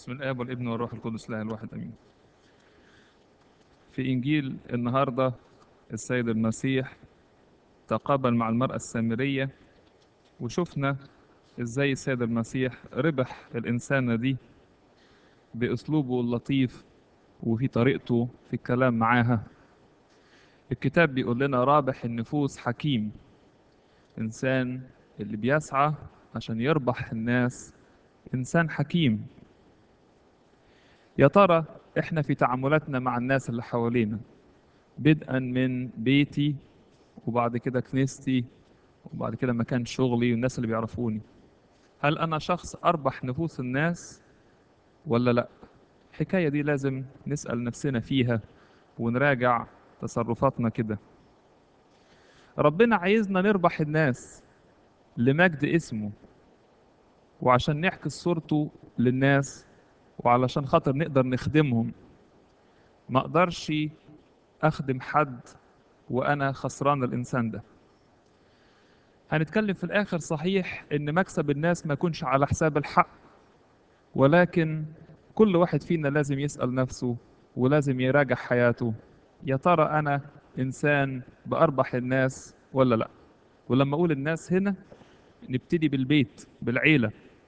بسم الآب والابن والروح القدس لا الواحد أمين في إنجيل النهاردة السيد المسيح تقابل مع المرأة السامرية وشفنا إزاي السيد المسيح ربح الإنسانة دي بأسلوبه اللطيف وفي طريقته في الكلام معاها الكتاب بيقول لنا رابح النفوس حكيم إنسان اللي بيسعى عشان يربح الناس إنسان حكيم يا ترى إحنا في تعاملاتنا مع الناس اللي حوالينا بدءا من بيتي وبعد كده كنيستي وبعد كده مكان شغلي والناس اللي بيعرفوني هل أنا شخص أربح نفوس الناس ولا لأ الحكاية دي لازم نسأل نفسنا فيها ونراجع تصرفاتنا كده ربنا عايزنا نربح الناس لمجد اسمه وعشان نعكس صورته للناس وعلشان خاطر نقدر نخدمهم ما اقدرش اخدم حد وانا خسران الانسان ده هنتكلم في الاخر صحيح ان مكسب الناس ما يكونش على حساب الحق ولكن كل واحد فينا لازم يسأل نفسه ولازم يراجع حياته يا ترى انا انسان باربح الناس ولا لا ولما اقول الناس هنا نبتدي بالبيت بالعيله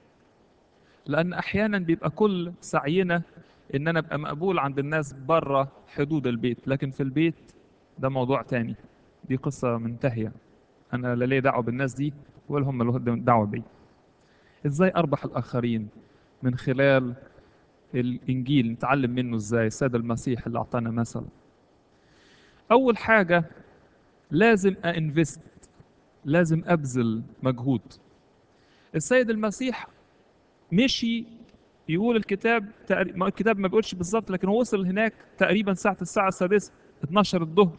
لان احيانا بيبقى كل سعينا ان انا ابقى مقبول عند الناس بره حدود البيت لكن في البيت ده موضوع تاني دي قصه منتهيه انا لا ليه دعوه بالناس دي ولا هم لهم دعوه بي ازاي اربح الاخرين من خلال الانجيل نتعلم منه ازاي السيد المسيح اللي اعطانا مثل اول حاجه لازم انفست لازم ابذل مجهود السيد المسيح مشي يقول الكتاب تقريبا ما الكتاب ما بيقولش بالظبط لكن هو وصل هناك تقريبا ساعة الساعة السادسة 12 الظهر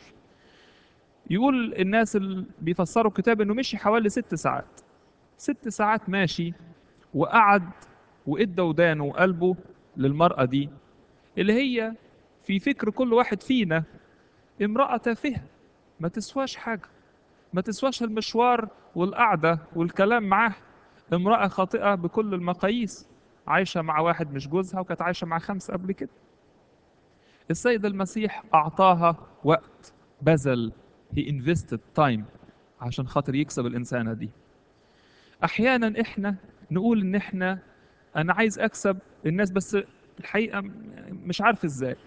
يقول الناس اللي بيفسروا الكتاب انه مشي حوالي ست ساعات ست ساعات ماشي وقعد وادى ودانه وقلبه للمرأة دي اللي هي في فكر كل واحد فينا امرأة تافهة ما تسواش حاجة ما تسواش المشوار والقعدة والكلام معاه امرأة خاطئة بكل المقاييس عايشة مع واحد مش جوزها وكانت عايشة مع خمسة قبل كده السيد المسيح أعطاها وقت بذل he invested time عشان خاطر يكسب الإنسانة دي أحيانا إحنا نقول إن إحنا أنا عايز أكسب الناس بس الحقيقة مش عارف إزاي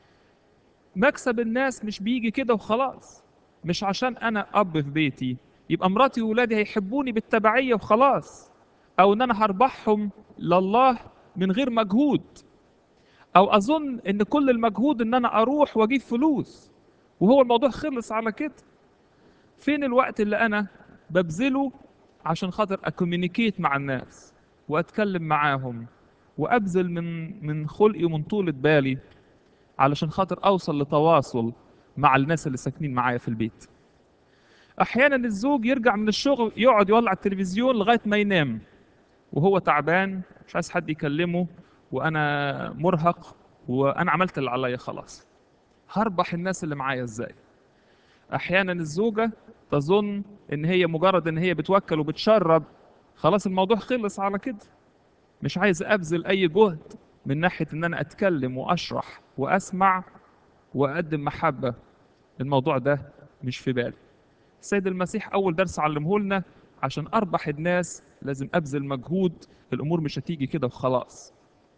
مكسب الناس مش بيجي كده وخلاص مش عشان أنا أب في بيتي يبقى مراتي وولادي هيحبوني بالتبعية وخلاص أو إن أنا هربحهم لله من غير مجهود أو أظن إن كل المجهود إن أنا أروح وأجيب فلوس وهو الموضوع خلص على كده فين الوقت اللي أنا ببذله عشان خاطر أكومينيكيت مع الناس وأتكلم معاهم وأبذل من من خلقي ومن طولة بالي علشان خاطر أوصل لتواصل مع الناس اللي ساكنين معايا في البيت احيانا الزوج يرجع من الشغل يقعد يولع التلفزيون لغايه ما ينام وهو تعبان مش عايز حد يكلمه وانا مرهق وانا عملت اللي عليا خلاص هربح الناس اللي معايا ازاي احيانا الزوجه تظن ان هي مجرد ان هي بتوكل وبتشرب خلاص الموضوع خلص على كده مش عايز ابذل اي جهد من ناحيه ان انا اتكلم واشرح واسمع واقدم محبه الموضوع ده مش في بالي السيد المسيح أول درس علمه لنا عشان أربح الناس لازم أبذل مجهود الأمور مش هتيجي كده وخلاص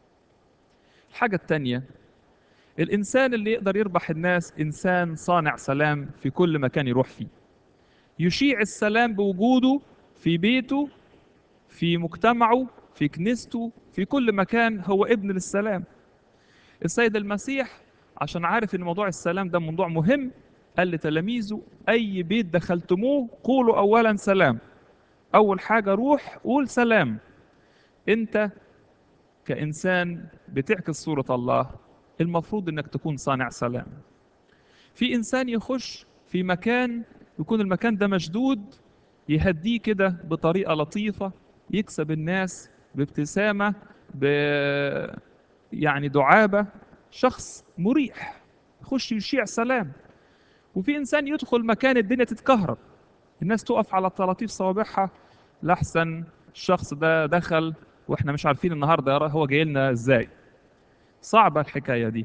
الحاجة التانية الإنسان اللي يقدر يربح الناس إنسان صانع سلام في كل مكان يروح فيه يشيع السلام بوجوده في بيته في مجتمعه في كنيسته في كل مكان هو ابن للسلام السيد المسيح عشان عارف ان موضوع السلام ده موضوع مهم قال لتلاميذه أي بيت دخلتموه قولوا أولا سلام أول حاجة روح قول سلام أنت كإنسان بتعكس صورة الله المفروض أنك تكون صانع سلام في إنسان يخش في مكان يكون المكان ده مشدود يهديه كده بطريقة لطيفة يكسب الناس بابتسامة ب يعني دعابة شخص مريح يخش يشيع سلام وفي انسان يدخل مكان الدنيا تتكهرب الناس تقف على طراطيف صوابعها لاحسن الشخص ده دخل واحنا مش عارفين النهارده هو جاي لنا ازاي صعبة الحكاية دي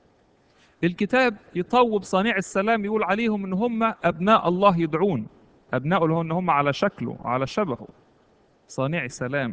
الكتاب يطوب صانع السلام يقول عليهم ان هم ابناء الله يدعون ابناء له ان هم على شكله على شبهه صانع السلام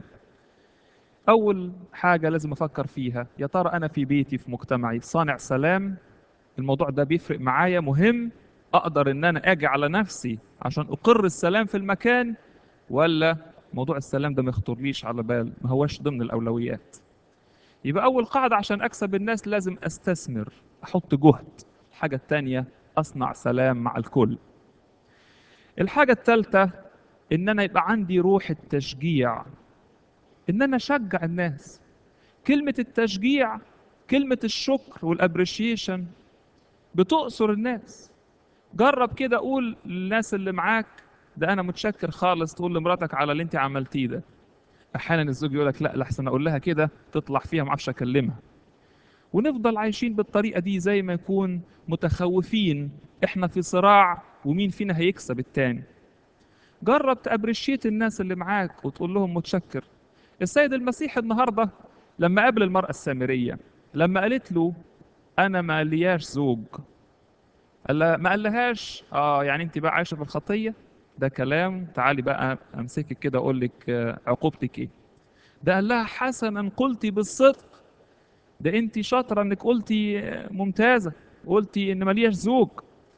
اول حاجة لازم افكر فيها يا ترى انا في بيتي في مجتمعي صانع سلام الموضوع ده بيفرق معايا مهم اقدر ان انا اجي على نفسي عشان اقر السلام في المكان ولا موضوع السلام ده ما يخطرليش على بال ما هوش ضمن الاولويات يبقى اول قاعدة عشان اكسب الناس لازم استثمر احط جهد الحاجة التانية اصنع سلام مع الكل الحاجة التالتة ان انا يبقى عندي روح التشجيع ان انا اشجع الناس كلمة التشجيع كلمة الشكر والابريشيشن بتؤثر الناس جرب كده قول للناس اللي معاك ده انا متشكر خالص تقول لمراتك على اللي انت عملتيه ده احيانا الزوج يقول لك لا لحسن اقول لها كده تطلع فيها ما اعرفش اكلمها ونفضل عايشين بالطريقه دي زي ما يكون متخوفين احنا في صراع ومين فينا هيكسب التاني جرب تابريشيت الناس اللي معاك وتقول لهم متشكر السيد المسيح النهارده لما قابل المراه السامريه لما قالت له انا ما لياش زوج قال لها ما قالهاش اه يعني انت بقى عايشه في الخطيه ده كلام تعالي بقى امسكك كده اقول لك آه، عقوبتك ايه ده قال لها حسنا قلتي بالصدق ده انت شاطره انك قلتي آه، ممتازه قلتي ان مالياش زوج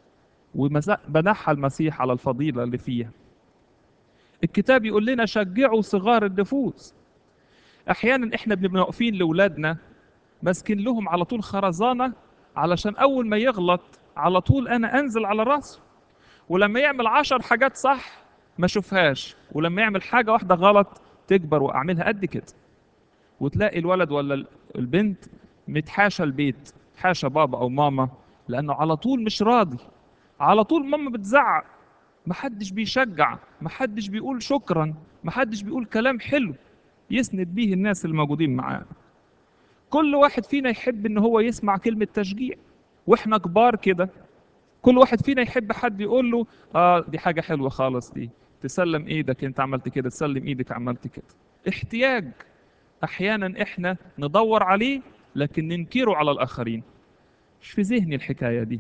وبنحى المسيح على الفضيله اللي فيها الكتاب يقول لنا شجعوا صغار النفوس احيانا احنا بنبقى واقفين لاولادنا ماسكين لهم على طول خرزانه علشان اول ما يغلط على طول انا انزل على راسه ولما يعمل عشر حاجات صح ما اشوفهاش ولما يعمل حاجه واحده غلط تكبر واعملها قد كده وتلاقي الولد ولا ال- البنت متحاشى البيت حاشى بابا او ماما لانه على طول مش راضي على طول ماما بتزعق محدش بيشجع محدش بيقول شكرا محدش بيقول كلام حلو يسند بيه الناس الموجودين معاه كل واحد فينا يحب ان هو يسمع كلمة تشجيع واحنا كبار كده كل واحد فينا يحب حد يقول له اه دي حاجة حلوة خالص دي تسلم ايدك انت عملت كده تسلم ايدك عملت كده احتياج احيانا احنا ندور عليه لكن ننكره على الاخرين مش في ذهني الحكاية دي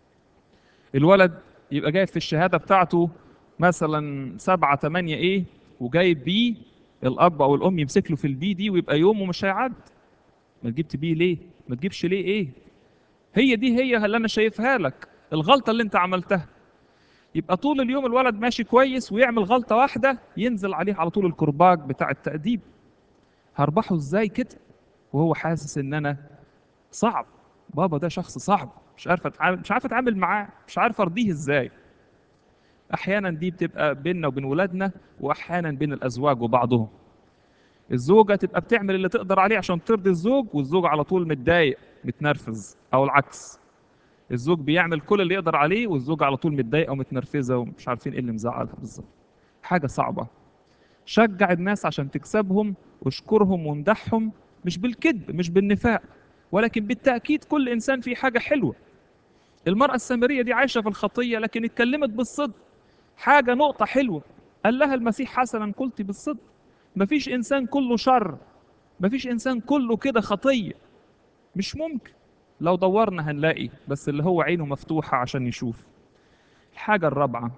الولد يبقى جايب في الشهادة بتاعته مثلا سبعة تمانية ايه وجايب بي الاب او الام يمسك له في البي دي ويبقى يومه مش هيعدي ما جبت بيه ليه ما تجيبش ليه ايه هي دي هي اللي انا شايفها لك الغلطه اللي انت عملتها يبقى طول اليوم الولد ماشي كويس ويعمل غلطه واحده ينزل عليه على طول الكرباج بتاع التأديب هربحه ازاي كده وهو حاسس ان انا صعب بابا ده شخص صعب مش عارف اتعامل مش عارف اتعامل معاه مش عارف ارضيه ازاي احيانا دي بتبقى بيننا وبين ولادنا واحيانا بين الازواج وبعضهم الزوجة تبقى بتعمل اللي تقدر عليه عشان ترضي الزوج والزوج على طول متضايق متنرفز أو العكس الزوج بيعمل كل اللي يقدر عليه والزوجة على طول متضايقة ومتنرفزة ومش عارفين ايه اللي مزعلها بالظبط حاجة صعبة شجع الناس عشان تكسبهم واشكرهم وامدحهم مش بالكذب مش بالنفاق ولكن بالتأكيد كل إنسان فيه حاجة حلوة المرأة السامرية دي عايشة في الخطية لكن اتكلمت بالصدق حاجة نقطة حلوة قال لها المسيح حسنا قلت بالصدق مفيش إنسان كله شر مفيش إنسان كله كده خطية مش ممكن لو دورنا هنلاقي بس اللي هو عينه مفتوحة عشان يشوف الحاجة الرابعة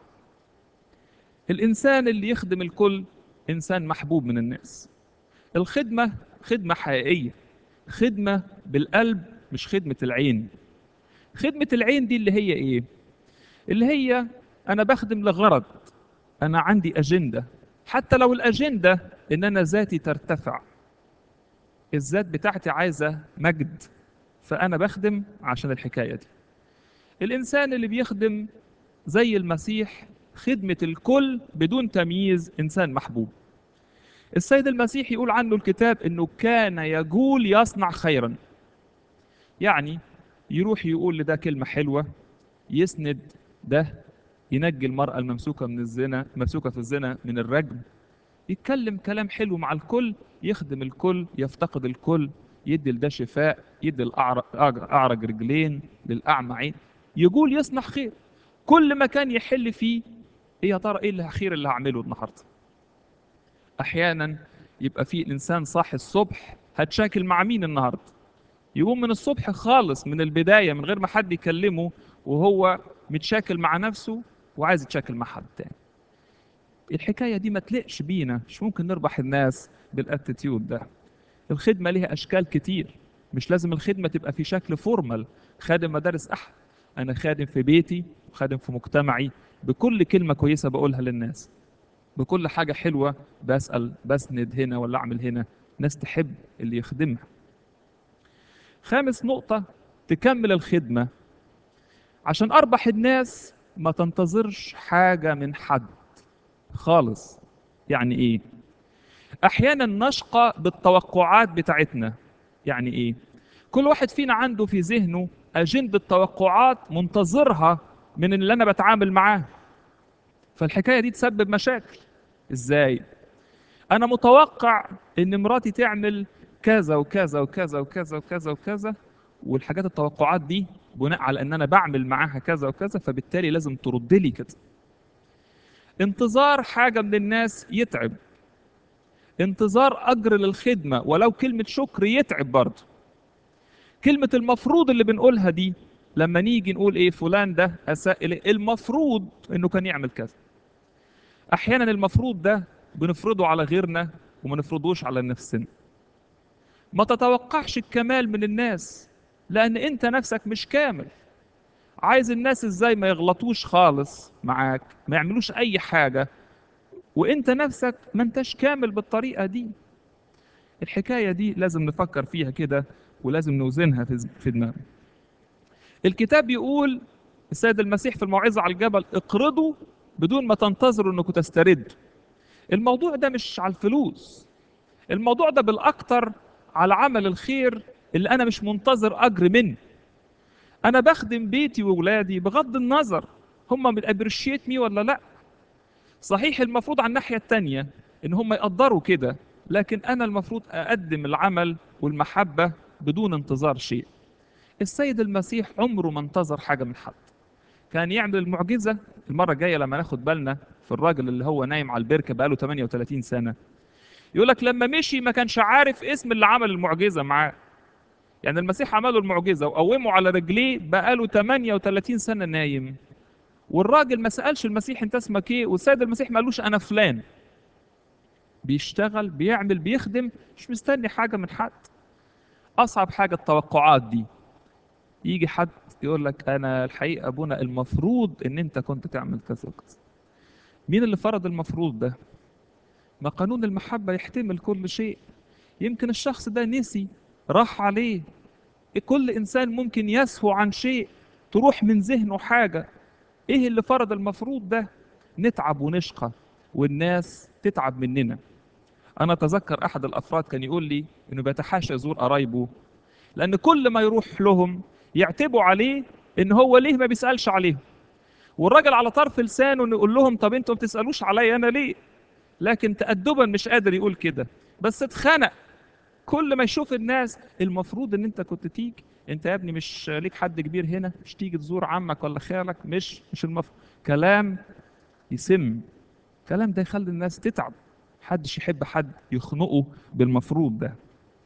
الإنسان اللي يخدم الكل إنسان محبوب من الناس الخدمة خدمة حقيقية خدمة بالقلب مش خدمة العين خدمة العين دي اللي هي إيه؟ اللي هي أنا بخدم لغرض أنا عندي أجندة حتى لو الأجندة إن أنا ذاتي ترتفع الذات بتاعتي عايزة مجد فأنا بخدم عشان الحكاية دي الإنسان اللي بيخدم زي المسيح خدمة الكل بدون تمييز إنسان محبوب السيد المسيح يقول عنه الكتاب إنه كان يقول يصنع خيرا يعني يروح يقول لده كلمة حلوة يسند ده ينجي المرأة الممسوكة من الزنا ممسوكة في الزنا من الرجم يتكلم كلام حلو مع الكل يخدم الكل يفتقد الكل يدي لده شفاء يدي الأعرج أعرج رجلين للأعمى عين يقول يصنع خير كل مكان يحل فيه ايه يا ترى ايه الخير اللي هعمله النهارده احيانا يبقى في انسان صاحي الصبح هتشاكل مع مين النهارده يقوم من الصبح خالص من البداية من غير ما حد يكلمه وهو متشاكل مع نفسه وعايز يتشاكل مع حد تاني الحكاية دي ما تلقش بينا مش ممكن نربح الناس بالاتيتيود ده الخدمة ليها أشكال كتير مش لازم الخدمة تبقى في شكل فورمال خادم مدارس أحد أنا خادم في بيتي وخادم في مجتمعي بكل كلمة كويسة بقولها للناس بكل حاجة حلوة بسأل بسند هنا ولا أعمل هنا ناس تحب اللي يخدمها خامس نقطة تكمل الخدمة عشان أربح الناس ما تنتظرش حاجة من حد خالص يعني إيه؟ أحيانا نشقى بالتوقعات بتاعتنا يعني إيه؟ كل واحد فينا عنده في ذهنه أجندة توقعات منتظرها من اللي أنا بتعامل معاه فالحكاية دي تسبب مشاكل إزاي؟ أنا متوقع إن مراتي تعمل كذا وكذا وكذا وكذا وكذا وكذا والحاجات التوقعات دي بناء على ان انا بعمل معاها كذا وكذا فبالتالي لازم ترد لي كده انتظار حاجه من الناس يتعب انتظار اجر للخدمه ولو كلمه شكر يتعب برضه كلمه المفروض اللي بنقولها دي لما نيجي نقول ايه فلان ده اساء إلي المفروض انه كان يعمل كذا احيانا المفروض ده بنفرضه على غيرنا وما نفرضوش على نفسنا ما تتوقعش الكمال من الناس لان انت نفسك مش كامل عايز الناس ازاي ما يغلطوش خالص معاك ما يعملوش اي حاجة وانت نفسك ما انتش كامل بالطريقة دي الحكاية دي لازم نفكر فيها كده ولازم نوزنها في في دماغنا الكتاب يقول السيد المسيح في الموعظة على الجبل اقرضوا بدون ما تنتظروا انكم تستردوا الموضوع ده مش على الفلوس الموضوع ده بالاكتر على عمل الخير اللي انا مش منتظر اجر منه انا بخدم بيتي واولادي بغض النظر هم بيابريشيت مي ولا لا صحيح المفروض على الناحيه التانية ان هم يقدروا كده لكن انا المفروض اقدم العمل والمحبه بدون انتظار شيء السيد المسيح عمره ما انتظر حاجه من حد كان يعمل المعجزه المره الجايه لما ناخد بالنا في الراجل اللي هو نايم على البركه بقاله 38 سنه يقول لك لما مشي ما كانش عارف اسم اللي عمل المعجزه معاه يعني المسيح عمل له المعجزه وقومه على رجليه بقاله 38 سنه نايم والراجل ما سالش المسيح انت اسمك ايه والسيد المسيح ما قالوش انا فلان بيشتغل بيعمل بيخدم مش مستني حاجه من حد اصعب حاجه التوقعات دي يجي حد يقول لك انا الحقيقه ابونا المفروض ان انت كنت تعمل كذا وكذا مين اللي فرض المفروض ده ما قانون المحبه يحتمل كل شيء يمكن الشخص ده نسي راح عليه كل انسان ممكن يسهو عن شيء تروح من ذهنه حاجه ايه اللي فرض المفروض ده نتعب ونشقى والناس تتعب مننا انا اتذكر احد الافراد كان يقول لي انه بيتحاشى يزور قرايبه لان كل ما يروح لهم يعتبوا عليه ان هو ليه ما بيسالش عليهم والراجل على طرف لسانه انه يقول لهم طب انتوا ما بتسالوش عليا انا ليه لكن تأدبا مش قادر يقول كده بس اتخنق كل ما يشوف الناس المفروض ان انت كنت تيجي انت يا ابني مش ليك حد كبير هنا مش تيجي تزور عمك ولا خالك مش مش المفروض كلام يسم كلام ده يخلي الناس تتعب محدش يحب حد يخنقه بالمفروض ده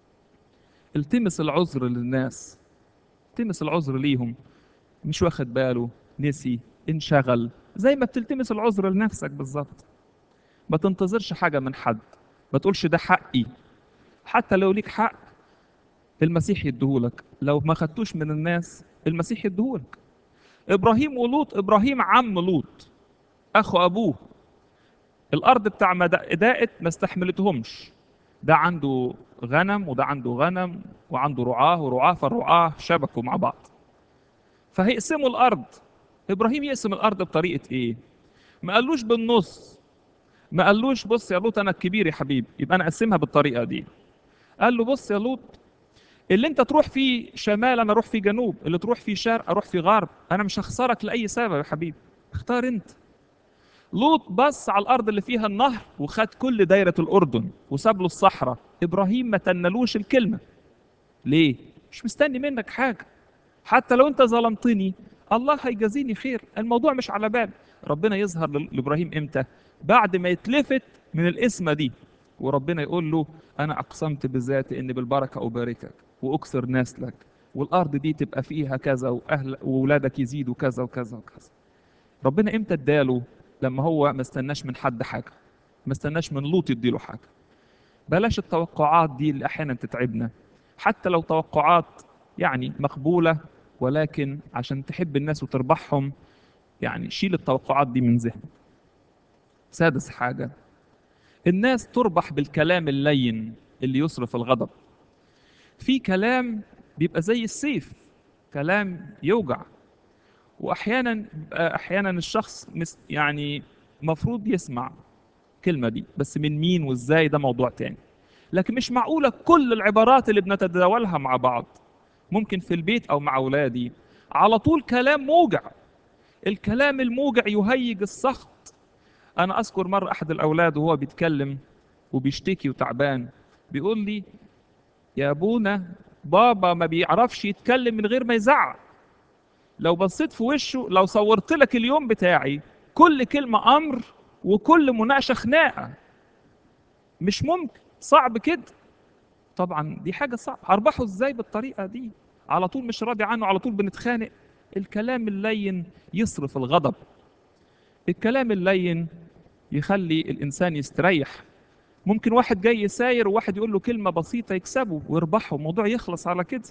التمس العذر للناس التمس العذر ليهم مش واخد باله نسي انشغل زي ما بتلتمس العذر لنفسك بالظبط ما تنتظرش حاجة من حد ما تقولش ده حقي حتى لو ليك حق المسيح يديهولك لو ما خدتوش من الناس المسيح يديهولك ابراهيم ولوط ابراهيم عم لوط اخو ابوه الارض بتاع دائت ما استحملتهمش ده عنده غنم وده عنده غنم وعنده رعاه ورعاه فالرعاه شبكوا مع بعض فهيقسموا الارض ابراهيم يقسم الارض بطريقه ايه ما قالوش بالنص ما قالوش بص يا لوط انا الكبير يا حبيبي يبقى انا اقسمها بالطريقه دي قال له بص يا لوط اللي انت تروح فيه شمال انا اروح فيه جنوب اللي تروح فيه شرق اروح فيه غرب انا مش هخسرك لاي سبب يا حبيبي اختار انت لوط بص على الارض اللي فيها النهر وخد كل دايره الاردن وساب له الصحراء ابراهيم ما تنلوش الكلمه ليه مش مستني منك حاجه حتى لو انت ظلمتني الله هيجازيني خير الموضوع مش على بال ربنا يظهر لابراهيم امتى بعد ما يتلفت من الاسمه دي وربنا يقول له انا اقسمت بذاتي ان بالبركه اباركك واكثر نسلك والارض دي تبقى فيها كذا واهل واولادك يزيدوا كذا وكذا وكذا ربنا امتى اداله لما هو ما استناش من حد حاجه ما استناش من لوط يديله حاجه بلاش التوقعات دي اللي احيانا تتعبنا حتى لو توقعات يعني مقبوله ولكن عشان تحب الناس وتربحهم يعني شيل التوقعات دي من ذهنك سادس حاجه الناس تربح بالكلام اللين اللي يصرف الغضب في كلام بيبقى زي السيف كلام يوجع واحيانا بيبقى احيانا الشخص مس يعني مفروض يسمع الكلمه دي بس من مين وازاي ده موضوع تاني لكن مش معقوله كل العبارات اللي بنتداولها مع بعض ممكن في البيت او مع اولادي على طول كلام موجع الكلام الموجع يهيج السخط انا اذكر مره احد الاولاد وهو بيتكلم وبيشتكي وتعبان بيقول لي يا ابونا بابا ما بيعرفش يتكلم من غير ما يزعق لو بصيت في وشه لو صورت لك اليوم بتاعي كل كلمة أمر وكل مناقشة خناقة مش ممكن صعب كده طبعا دي حاجة صعبة هربحه ازاي بالطريقة دي على طول مش راضي عنه على طول بنتخانق الكلام اللين يصرف الغضب الكلام اللين يخلي الإنسان يستريح ممكن واحد جاي يساير وواحد يقول له كلمة بسيطة يكسبه ويربحه الموضوع يخلص على كده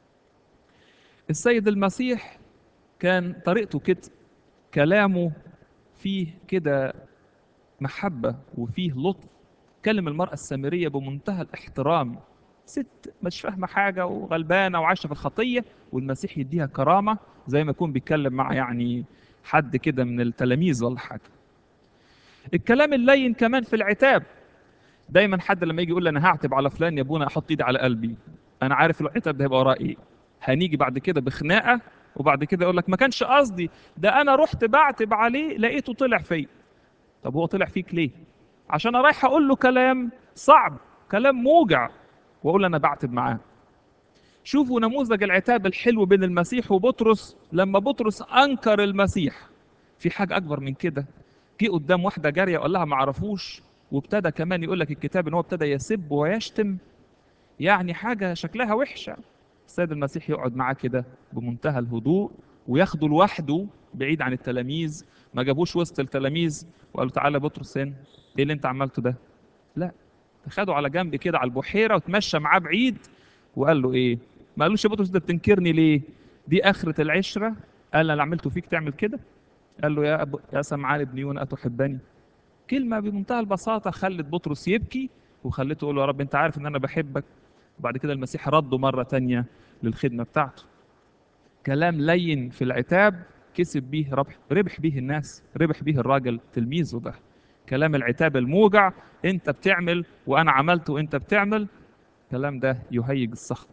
السيد المسيح كان طريقته كده كلامه فيه كده محبة وفيه لطف كلم المرأة السامرية بمنتهى الاحترام ست مش فاهمة حاجة وغلبانة وعايشة في الخطية والمسيح يديها كرامة زي ما يكون بيتكلم مع يعني حد كده من التلاميذ ولا حاجة الكلام اللين كمان في العتاب دايما حد لما يجي يقول لي انا هعتب على فلان يا ابونا احط ايدي على قلبي انا عارف العتاب ده هيبقى وراه ايه هنيجي بعد كده بخناقه وبعد كده يقول لك ما كانش قصدي ده انا رحت بعتب عليه لقيته طلع فيا طب هو طلع فيك ليه عشان انا رايح اقول له كلام صعب كلام موجع واقول انا بعتب معاه شوفوا نموذج العتاب الحلو بين المسيح وبطرس لما بطرس انكر المسيح في حاجه اكبر من كده جه قدام واحده جاريه وقال لها ما اعرفوش وابتدى كمان يقول لك الكتاب ان هو ابتدى يسب ويشتم يعني حاجه شكلها وحشه السيد المسيح يقعد معاه كده بمنتهى الهدوء وياخده لوحده بعيد عن التلاميذ ما جابوش وسط التلاميذ وقال له تعالى بطرس هنا ايه اللي انت عملته ده لا خده على جنب كده على البحيره وتمشى معاه بعيد وقال له ايه ما قالوش يا بطرس ده بتنكرني ليه دي اخره العشره قال انا عملته فيك تعمل كده قال له يا أب... يا سمعان ابن يونا اتحبني كلمه بمنتهى البساطه خلت بطرس يبكي وخلته يقول له يا رب انت عارف ان انا بحبك وبعد كده المسيح رده مره تانية للخدمه بتاعته كلام لين في العتاب كسب بيه ربح ربح بيه الناس ربح بيه الراجل تلميذه ده كلام العتاب الموجع انت بتعمل وانا عملت وانت بتعمل الكلام ده يهيج السخط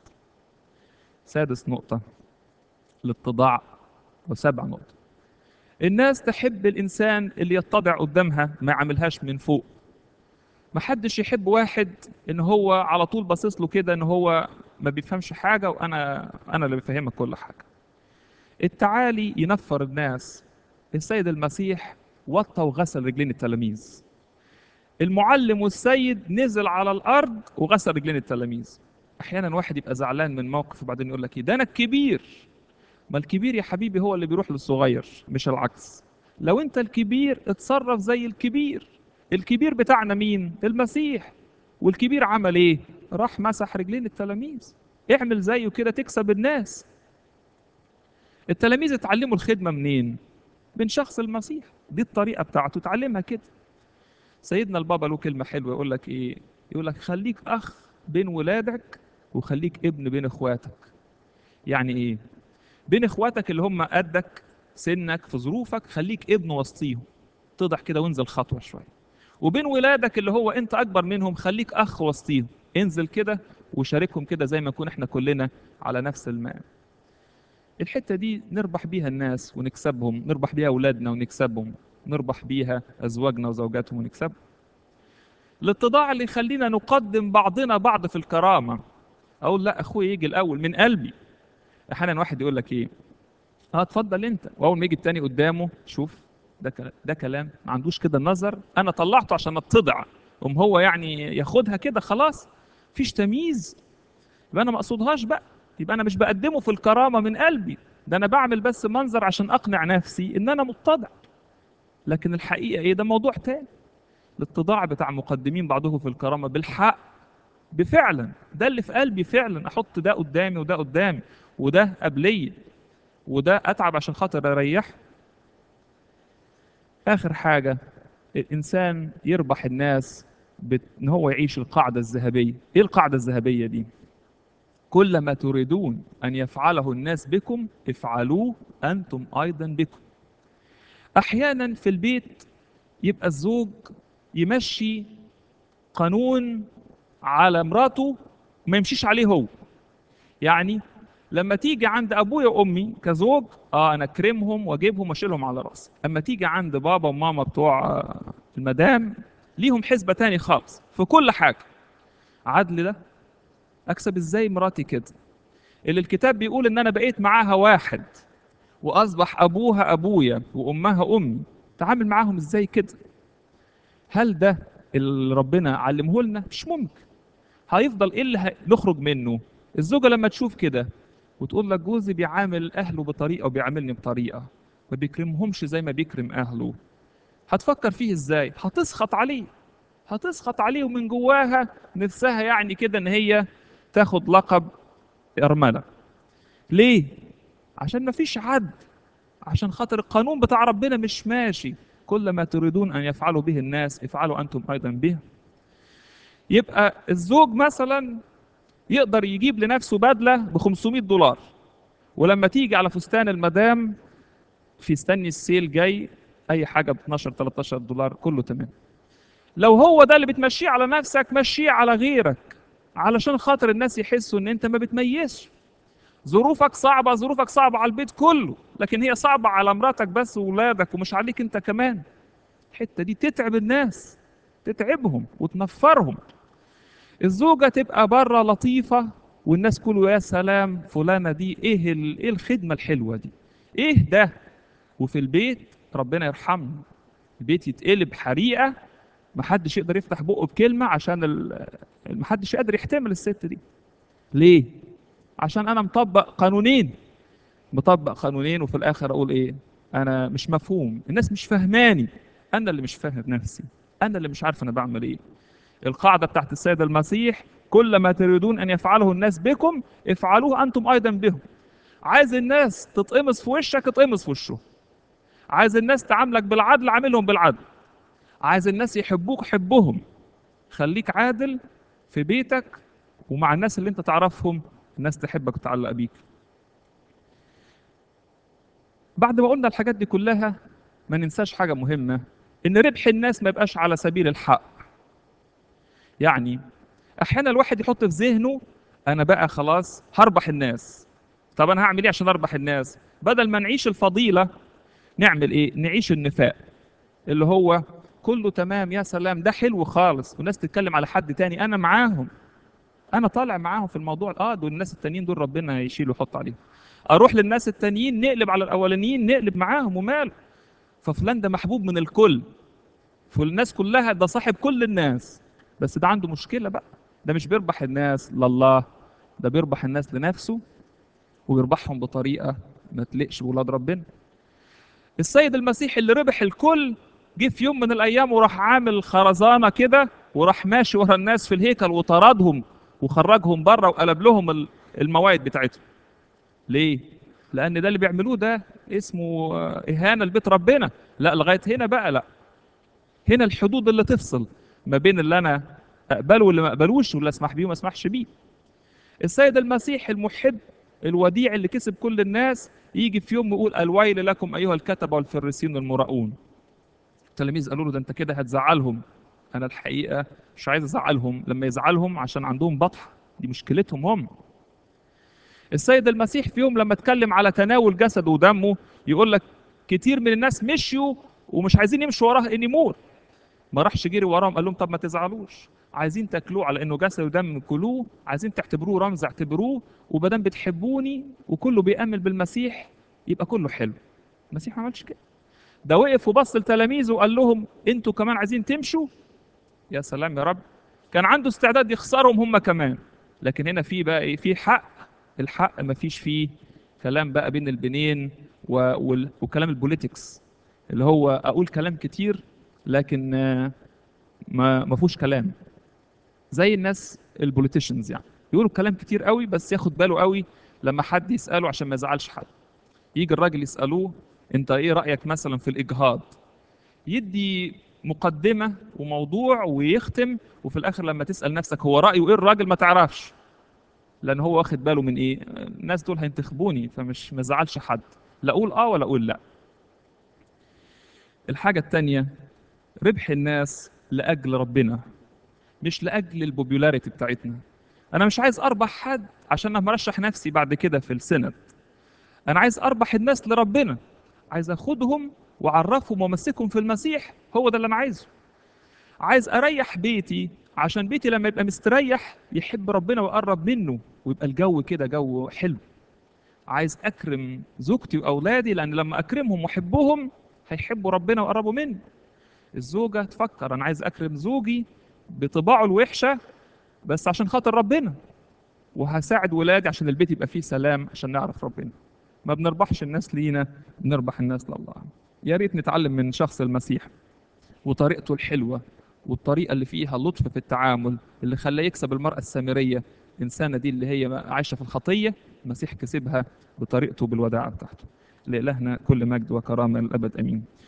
سادس نقطة الاتضاع وسبع نقطة الناس تحب الإنسان اللي يتضع قدامها ما يعملهاش من فوق ما حدش يحب واحد ان هو على طول باصص له كده ان هو ما بيفهمش حاجة وانا انا اللي بفهمك كل حاجة التعالي ينفر الناس السيد المسيح وطى وغسل رجلين التلاميذ المعلم والسيد نزل على الارض وغسل رجلين التلاميذ احيانا واحد يبقى زعلان من موقف وبعدين يقول لك ايه ده انا الكبير ما الكبير يا حبيبي هو اللي بيروح للصغير مش العكس لو انت الكبير اتصرف زي الكبير الكبير بتاعنا مين المسيح والكبير عمل ايه راح مسح رجلين التلاميذ اعمل زيه كده تكسب الناس التلاميذ اتعلموا الخدمة منين من شخص المسيح دي الطريقة بتاعته اتعلمها كده سيدنا البابا له كلمة حلوة يقول لك ايه يقول لك خليك اخ بين ولادك وخليك ابن بين اخواتك يعني ايه بين اخواتك اللي هم قدك سنك في ظروفك خليك ابن وسطيهم تضح كده وانزل خطوة شوية وبين ولادك اللي هو انت اكبر منهم خليك اخ وسطيهم انزل كده وشاركهم كده زي ما نكون احنا كلنا على نفس الماء الحتة دي نربح بيها الناس ونكسبهم نربح بيها أولادنا ونكسبهم نربح بيها أزواجنا وزوجاتهم ونكسبهم الاتضاع اللي يخلينا نقدم بعضنا بعض في الكرامة أقول لا أخوي يجي الأول من قلبي أحيانا واحد يقول لك إيه اه اتفضل انت واول ما يجي التاني قدامه شوف ده كلام ده كلام ما عندوش كده نظر انا طلعته عشان اتضع قوم هو يعني ياخدها كده خلاص فيش تمييز يبقى انا ما اقصدهاش بقى يبقى انا مش بقدمه في الكرامه من قلبي ده انا بعمل بس منظر عشان اقنع نفسي ان انا متضع لكن الحقيقه ايه ده موضوع تاني الاتضاع بتاع مقدمين بعضهم في الكرامه بالحق بفعلا ده اللي في قلبي فعلا احط ده قدامي وده قدامي وده قبليه وده اتعب عشان خاطر اريحه اخر حاجه الانسان يربح الناس بت... ان هو يعيش القاعده الذهبيه ايه القاعده الذهبيه دي كل ما تريدون ان يفعله الناس بكم افعلوه انتم ايضا بكم احيانا في البيت يبقى الزوج يمشي قانون على مراته ما يمشيش عليه هو يعني لما تيجي عند ابويا وامي كزوج اه انا اكرمهم واجيبهم واشيلهم على راسي اما تيجي عند بابا وماما بتوع آه، المدام ليهم حسبه تاني خالص في كل حاجه عدل ده اكسب ازاي مراتي كده اللي الكتاب بيقول ان انا بقيت معاها واحد واصبح ابوها ابويا وامها امي تعامل معاهم ازاي كده هل ده اللي ربنا علمه لنا مش ممكن هيفضل ايه اللي ه- نخرج منه الزوجه لما تشوف كده وتقول لك جوزي بيعامل اهله بطريقه وبيعاملني بطريقه ما بيكرمهمش زي ما بيكرم اهله هتفكر فيه ازاي هتسخط عليه هتسخط عليه ومن جواها نفسها يعني كده ان هي تاخد لقب ارمله ليه عشان ما فيش عدل عشان خاطر القانون بتاع ربنا مش ماشي كل ما تريدون ان يفعلوا به الناس افعلوا انتم ايضا به يبقى الزوج مثلا يقدر يجيب لنفسه بدله ب 500 دولار ولما تيجي على فستان المدام في استني السيل جاي اي حاجه ب 12 13 دولار كله تمام لو هو ده اللي بتمشيه على نفسك مشيه على غيرك علشان خاطر الناس يحسوا ان انت ما بتميزش ظروفك صعبه ظروفك صعبه على البيت كله لكن هي صعبه على مراتك بس وولادك ومش عليك انت كمان الحته دي تتعب الناس تتعبهم وتنفرهم الزوجه تبقى بره لطيفه والناس كله يا سلام فلانه دي ايه ال- ايه الخدمه الحلوه دي ايه ده وفي البيت ربنا يرحمنا البيت يتقلب حريقه محدش يقدر يفتح بقه بكلمه عشان ال- محدش قادر يحتمل الست دي ليه عشان انا مطبق قانونين مطبق قانونين وفي الاخر اقول ايه انا مش مفهوم الناس مش فاهماني انا اللي مش فاهم نفسي انا اللي مش عارف انا بعمل ايه القاعده بتاعت السيد المسيح كل ما تريدون ان يفعله الناس بكم افعلوه انتم ايضا بهم عايز الناس تتقمص في وشك اتقمص في وشه عايز الناس تعاملك بالعدل عاملهم بالعدل عايز الناس يحبوك حبهم خليك عادل في بيتك ومع الناس اللي انت تعرفهم الناس تحبك وتتعلق بيك بعد ما قلنا الحاجات دي كلها ما ننساش حاجة مهمة ان ربح الناس ما يبقاش على سبيل الحق يعني احيانا الواحد يحط في ذهنه انا بقى خلاص هربح الناس طب انا هعمل ايه عشان اربح الناس بدل ما نعيش الفضيلة نعمل ايه نعيش النفاق اللي هو كله تمام يا سلام ده حلو خالص والناس تتكلم على حد تاني انا معاهم انا طالع معاهم في الموضوع اه دول الناس التانيين دول ربنا هيشيل ويحط عليهم اروح للناس التانيين نقلب على الاولانيين نقلب معاهم وماله ففلان ده محبوب من الكل فالناس كلها ده صاحب كل الناس بس ده عنده مشكلة بقى ده مش بيربح الناس لله ده بيربح الناس لنفسه ويربحهم بطريقة ما تليقش بولاد ربنا السيد المسيح اللي ربح الكل جه في يوم من الايام وراح عامل خرزانه كده وراح ماشي ورا الناس في الهيكل وطردهم وخرجهم بره وقلب لهم ال- الموائد بتاعتهم ليه لان ده اللي بيعملوه ده اسمه آه، اهانه لبيت ربنا لا لغايه هنا بقى لا هنا الحدود اللي تفصل ما بين اللي انا اقبله واللي ما اقبلوش واللي اسمح بيه وما اسمحش بيه السيد المسيح المحب الوديع اللي كسب كل الناس يجي في يوم يقول الويل لكم ايها الكتبه والفريسين المراؤون التلاميذ قالوا له ده انت كده هتزعلهم انا الحقيقه مش عايز ازعلهم لما يزعلهم عشان عندهم بطح دي مشكلتهم هم السيد المسيح في يوم لما اتكلم على تناول جسده ودمه يقول لك كتير من الناس مشيوا ومش عايزين يمشوا وراه ان يموت ما راحش جري وراهم قال لهم طب ما تزعلوش عايزين تاكلوه على انه جسد ودم كلوه عايزين تعتبروه رمز اعتبروه وبدام بتحبوني وكله بيأمل بالمسيح يبقى كله حلو المسيح ما عملش كده ده وقف وبص لتلاميذه وقال لهم انتوا كمان عايزين تمشوا يا سلام يا رب كان عنده استعداد يخسرهم هم كمان لكن هنا في بقى ايه في حق الحق ما فيش فيه كلام بقى بين البنين و... وال... وكلام البوليتكس اللي هو اقول كلام كتير لكن آه، ما ما فيهوش كلام زي الناس البوليتيشنز يعني يقولوا كلام كتير قوي بس ياخد باله قوي لما حد يساله عشان ما يزعلش حد يجي الراجل يسالوه انت ايه رايك مثلا في الاجهاض يدي مقدمه وموضوع ويختم وفي الاخر لما تسال نفسك هو رايه ايه الراجل ما تعرفش لان هو واخد باله من ايه الناس دول هينتخبوني فمش ما زعلش حد لا اقول اه ولا اقول لا الحاجه التانية ربح الناس لاجل ربنا مش لاجل البوبيولاريتي بتاعتنا انا مش عايز اربح حد عشان انا مرشح نفسي بعد كده في السنت انا عايز اربح الناس لربنا عايز اخدهم واعرفهم وامسكهم في المسيح هو ده اللي انا عايزه عايز اريح بيتي عشان بيتي لما يبقى مستريح يحب ربنا ويقرب منه ويبقى الجو كده جو حلو عايز اكرم زوجتي واولادي لان لما اكرمهم واحبهم هيحبوا ربنا ويقربوا منه الزوجه تفكر انا عايز اكرم زوجي بطباعه الوحشه بس عشان خاطر ربنا وهساعد ولادي عشان البيت يبقى فيه سلام عشان نعرف ربنا ما بنربحش الناس لينا بنربح الناس لله يا ريت نتعلم من شخص المسيح وطريقته الحلوة والطريقة اللي فيها لطف في التعامل اللي خلاه يكسب المرأة السامرية الإنسانة دي اللي هي عايشة في الخطية المسيح كسبها بطريقته بالوداعة بتاعته لإلهنا كل مجد وكرامة للأبد أمين